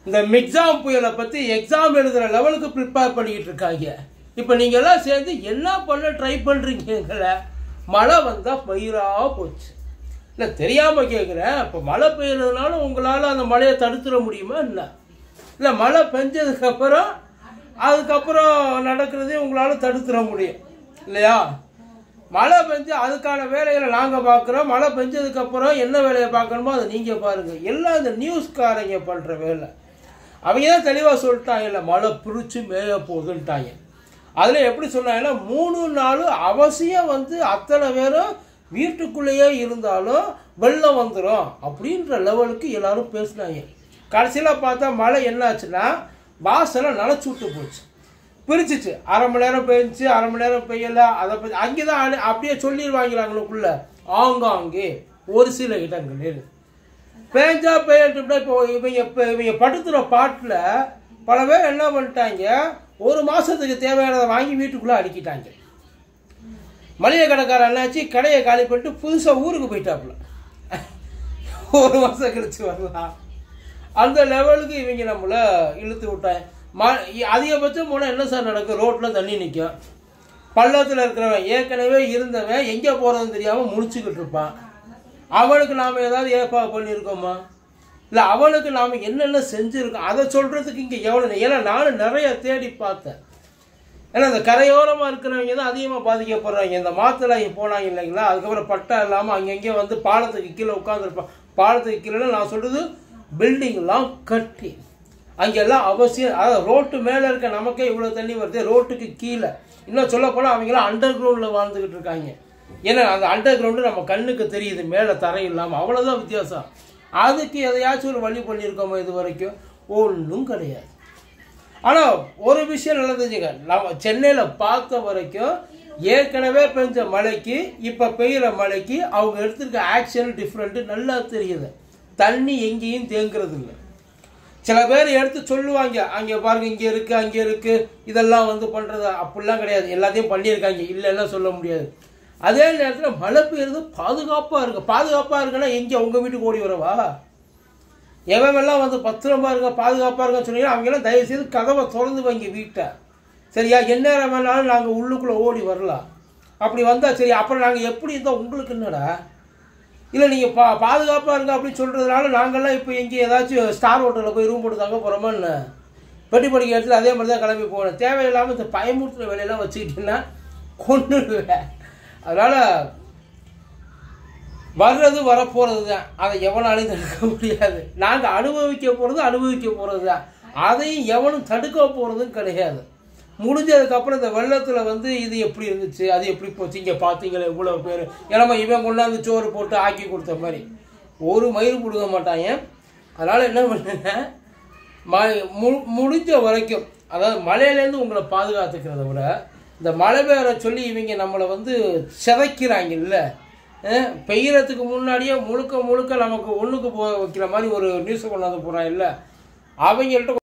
இந்த மிக்ஸாம் புயலை பற்றி எக்ஸாம் எழுதுகிற லெவலுக்கு ப்ரிப்பேர் பண்ணிக்கிட்டு இருக்காங்க இப்போ நீங்கள் எல்லாம் சேர்ந்து என்ன பண்ண ட்ரை பண்ணுறீங்கள மழை வந்தால் பயிராக போச்சு இல்லை தெரியாமல் கேட்குறேன் இப்போ மழை பெய்யறதுனால உங்களால் அந்த மழையை தடுத்துட முடியுமா என்ன இல்லை மழை பெஞ்சதுக்கப்புறம் அதுக்கப்புறம் நடக்கிறதே உங்களால் தடுத்துட முடியும் இல்லையா மழை பெஞ்சு அதுக்கான வேலைகளை நாங்கள் பார்க்குறோம் மழை பெஞ்சதுக்கப்புறம் என்ன வேலையை பார்க்கணுமோ அதை நீங்கள் பாருங்கள் எல்லாம் இந்த நியூஸ்காரங்க பண்ணுற வேலை அவங்க தான் தெளிவாக சொல்லிட்டாங்க இல்லை மழை பிடிச்சி மேய போகுதுன்ட்டாங்க அதில் எப்படி சொன்னாங்கன்னா மூணு நாள் அவசியம் வந்து அத்தனை பேரும் வீட்டுக்குள்ளேயே இருந்தாலும் வெள்ளம் வந்துடும் அப்படின்ற லெவலுக்கு எல்லாரும் பேசினாங்க கடைசியில் பார்த்தா மழை என்னாச்சுன்னா வாசலை நனைச்சு விட்டு போச்சு பிரிச்சிச்சு அரை மணி நேரம் பெஞ்சிச்சு அரை மணி நேரம் பெய்யல அதை பற்றி அங்கே தான் அப்படியே சொல்லிடுவாங்களாங்களுக்குள்ள ஆங்காங்கே ஒரு சில இடங்களில் பேஞ்சா பெய்யட்டும்னா இப்போ இவங்க இப்போ இவங்க படுத்துகிற பாட்டில் பல பேர் என்ன பண்ணிட்டாங்க ஒரு மாதத்துக்கு தேவையானதை வாங்கி வீட்டுக்குள்ளே அடுக்கிட்டாங்க மளிகை கடைக்காரன் என்னாச்சு கடையை காலி பண்ணிட்டு புதுசாக ஊருக்கு போயிட்டாப்புல ஒரு மாதம் கழிச்சு வரலாம் அந்த லெவலுக்கு இவங்க நம்மளை இழுத்து விட்டாங்க ம அதிகபட்சம் போனால் என்ன சார் நடக்கும் ரோட்டில் தண்ணி நிற்கும் பள்ளத்தில் இருக்கிறவன் ஏற்கனவே இருந்தவன் எங்கே போகிறதுன்னு தெரியாமல் முடிச்சுக்கிட்டு இருப்பான் அவனுக்கு நாம் ஏதாவது ஏற்பாடு பண்ணியிருக்கோமா இல்லை அவனுக்கு நாம் என்னென்ன செஞ்சுருக்கோம் அதை சொல்கிறதுக்கு இங்கே எவ்வளோ ஏன்னா நானும் நிறைய தேடி பார்த்தேன் ஏன்னா இந்த கரையோரமாக இருக்கிறவங்க தான் அதிகமாக பாதிக்கப்படுறாங்க இந்த மாத்தில் இங்கே போனாங்க இல்லைங்களா அதுக்கப்புறம் பட்டா இல்லாமல் அங்கங்கே வந்து பாலத்துக்கு கீழே உட்காந்துருப்பான் பாலத்துக்கு கீழே நான் சொல்கிறது பில்டிங்லாம் கட்டி அங்கெல்லாம் அவசியம் அதாவது ரோட்டு மேலே இருக்க நமக்கே இவ்வளோ தண்ணி வருது ரோட்டுக்கு கீழே இன்னும் சொல்ல போனால் அவங்களாம் அண்டர் கிரவுண்டில் வாழ்ந்துக்கிட்டு இருக்காங்க ஏன்னா அந்த அண்டர் கிரவுண்டு நம்ம கண்ணுக்கு தெரியுது மேலே தரை இல்லாமல் அவ்வளோதான் வித்தியாசம் அதுக்கு எதையாச்சும் ஒரு வழி பண்ணியிருக்கோமா இது வரைக்கும் ஒன்றும் கிடையாது ஆனால் ஒரு விஷயம் நடந்துச்சுங்க நம்ம சென்னையில் பார்த்த வரைக்கும் ஏற்கனவே பெஞ்ச மழைக்கு இப்போ பெய்கிற மழைக்கு அவங்க எடுத்திருக்க ஆக்ஷன் டிஃப்ரெண்ட்டு நல்லா தெரியுது தண்ணி எங்கேயும் தேங்குறது இல்லை சில பேர் எடுத்து சொல்லுவாங்க அங்கே பாருங்க இங்கே இருக்குது அங்கே இருக்குது இதெல்லாம் வந்து பண்ணுறது அப்படிலாம் கிடையாது எல்லாத்தையும் பண்ணியிருக்காங்க இல்லைன்னா சொல்ல முடியாது அதே நேரத்தில் மழை பெய்யுறது பாதுகாப்பாக இருக்குது பாதுகாப்பாக இருக்குன்னா எங்கே உங்கள் வீட்டுக்கு ஓடி வரவா எவெல்லாம் வந்து பத்திரமா இருங்க பாதுகாப்பாக இருங்கன்னு சொன்னீங்கன்னா அவங்கெல்லாம் தயவுசெய்து கதவை திறந்து வைங்க வீட்டை சரியா எந்நேரம் வேணாலும் நாங்கள் உள்ளுக்குள்ளே ஓடி வரலாம் அப்படி வந்தால் சரி அப்புறம் நாங்கள் எப்படி இருந்தால் உங்களுக்கு என்னடா இல்லை நீங்கள் பா பாதுகாப்பாக இருங்க அப்படின்னு சொல்கிறதுனால நாங்கள்லாம் இப்போ எங்கே ஏதாச்சும் ஸ்டார் ஹோட்டலில் போய் ரூம் போட்டு தங்க போகிறோமா என்ன பெட்டி படிக்க இடத்துல அதே மாதிரி தான் கிளம்பி போகணும் தேவையில்லாமல் இந்த பயமுறுத்துற வேலையெல்லாம் வச்சுக்கிட்டீங்கன்னா கொண்டுடுவேன் அதனால் வர்றது வரப்போகிறது தான் அதை எவனாலையும் தடுக்க முடியாது நாங்கள் அனுபவிக்க போகிறது அனுபவிக்க போகிறது தான் அதையும் எவனும் தடுக்க போகிறதும் கிடையாது முடிஞ்சதுக்கப்புறம் இந்த வெள்ளத்தில் வந்து இது எப்படி இருந்துச்சு அது எப்படி போச்சு இங்கே பார்த்தீங்களே இவ்வளோ பேர் ஏன்னா இவன் கொண்டாந்து சோறு போட்டு ஆக்கி கொடுத்த மாதிரி ஒரு மயிர் பிடுங்க மாட்டாங்க அதனால் என்ன பண்ணுங்க ம மு முடிஞ்ச வரைக்கும் அதாவது மழையிலேருந்து உங்களை பாதுகாத்துக்கிறத விட இந்த மழை பெய்யற சொல்லி இவங்க நம்மளை வந்து சிதைக்கிறாங்கல்ல பெய்யறதுக்கு முன்னாடியே முழுக்க முழுக்க நமக்கு ஒன்றுக்கு போ வைக்கிற மாதிரி ஒரு நியூஸை கொண்டாந்து போகிறான் இல்லை அவங்கள்ட்ட